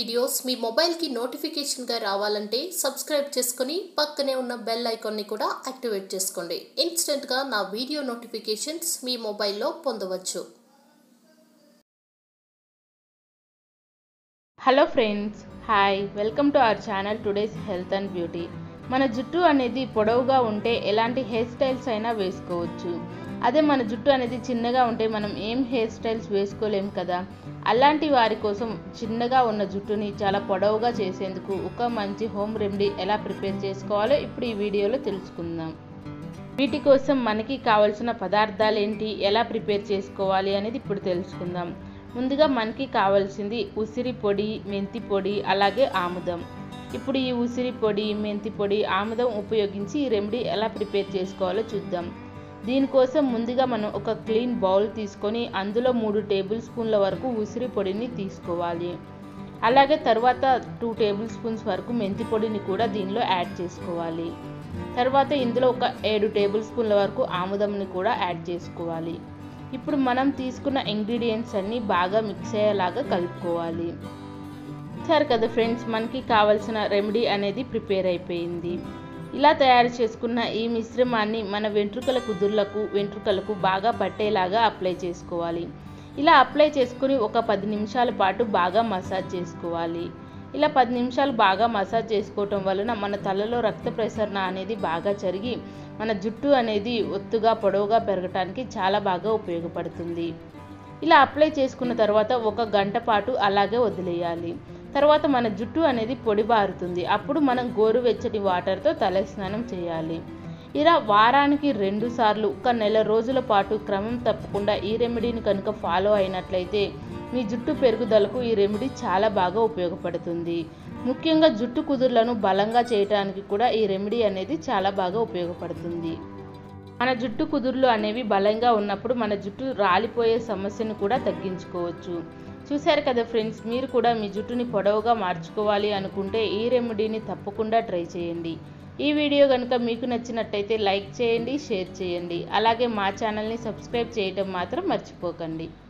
videos మీ మొబైల్కి నోటిఫికేషన్గా రావాలంటే సబ్స్క్రైబ్ చేసుకొని పక్కనే ఉన్న బెల్ ఐకాన్ని కూడా యాక్టివేట్ చేసుకోండి ఇన్స్టెంట్గా నా వీడియో నోటిఫికేషన్స్ మీ మొబైల్లో పొందవచ్చు hello friends hi welcome to our channel today's health and beauty మన జుట్టు అనేది పొడవుగా ఉంటే ఎలాంటి హెయిర్ స్టైల్స్ అయినా వేసుకోవచ్చు అదే మన జుట్టు అనేది చిన్నగా ఉంటే మనం ఏం హెయిర్ స్టైల్స్ వేసుకోలేం కదా అలాంటి వారి కోసం చిన్నగా ఉన్న జుట్టుని చాలా పొడవుగా చేసేందుకు ఒక మంచి హోమ్ రెమెడీ ఎలా ప్రిపేర్ చేసుకోవాలో ఇప్పుడు ఈ వీడియోలో తెలుసుకుందాం వీటి కోసం మనకి కావలసిన పదార్థాలు ఏంటి ఎలా ప్రిపేర్ చేసుకోవాలి అనేది ఇప్పుడు తెలుసుకుందాం ముందుగా మనకి కావాల్సింది ఉసిరి పొడి మెంతి పొడి అలాగే ఆముదం ఇప్పుడు ఈ ఉసిరి పొడి మెంతి పొడి ఆముదం ఉపయోగించి ఈ రెమెడీ ఎలా ప్రిపేర్ చేసుకోవాలో చూద్దాం దీనికోసం ముందుగా మనం ఒక క్లీన్ బౌల్ తీసుకొని అందులో మూడు టేబుల్ స్పూన్ల వరకు ఉసిరి పొడిని తీసుకోవాలి అలాగే తర్వాత టూ టేబుల్ స్పూన్స్ వరకు మెంతి పొడిని కూడా దీనిలో యాడ్ చేసుకోవాలి తర్వాత ఇందులో ఒక ఏడు టేబుల్ స్పూన్ల వరకు ఆముదంని కూడా యాడ్ చేసుకోవాలి ఇప్పుడు మనం తీసుకున్న ఇంగ్రీడియంట్స్ అన్నీ బాగా మిక్స్ అయ్యేలాగా కలుపుకోవాలి సరే కదా ఫ్రెండ్స్ మనకి కావాల్సిన రెమెడీ అనేది ప్రిపేర్ అయిపోయింది ఇలా తయారు చేసుకున్న ఈ మిశ్రమాన్ని మన వెంట్రుకల కుదుర్లకు వెంట్రుకలకు బాగా పట్టేలాగా అప్లై చేసుకోవాలి ఇలా అప్లై చేసుకుని ఒక పది నిమిషాల పాటు బాగా మసాజ్ చేసుకోవాలి ఇలా పది నిమిషాలు బాగా మసాజ్ చేసుకోవటం వలన మన తలలో రక్త ప్రసరణ అనేది బాగా జరిగి మన జుట్టు అనేది ఒత్తుగా పొడవుగా పెరగటానికి చాలా బాగా ఉపయోగపడుతుంది ఇలా అప్లై చేసుకున్న తర్వాత ఒక గంట పాటు అలాగే వదిలేయాలి తర్వాత మన జుట్టు అనేది పొడిబారుతుంది అప్పుడు మనం గోరువెచ్చటి వాటర్తో తలస్నానం చేయాలి ఇలా వారానికి రెండు సార్లు ఒక నెల రోజుల పాటు క్రమం తప్పకుండా ఈ రెమెడీని కనుక ఫాలో అయినట్లయితే మీ జుట్టు పెరుగుదలకు ఈ రెమెడీ చాలా బాగా ఉపయోగపడుతుంది ముఖ్యంగా జుట్టు కుదుర్లను బలంగా చేయడానికి కూడా ఈ రెమెడీ అనేది చాలా బాగా ఉపయోగపడుతుంది మన జుట్టు కుదుర్లు అనేవి బలంగా ఉన్నప్పుడు మన జుట్టు రాలిపోయే సమస్యను కూడా తగ్గించుకోవచ్చు చూశారు కదా ఫ్రెండ్స్ మీరు కూడా మీ జుట్టుని పొడవుగా మార్చుకోవాలి అనుకుంటే ఈ రెమెడీని తప్పకుండా ట్రై చేయండి ఈ వీడియో కనుక మీకు నచ్చినట్టయితే లైక్ చేయండి షేర్ చేయండి అలాగే మా ఛానల్ని సబ్స్క్రైబ్ చేయటం మాత్రం మర్చిపోకండి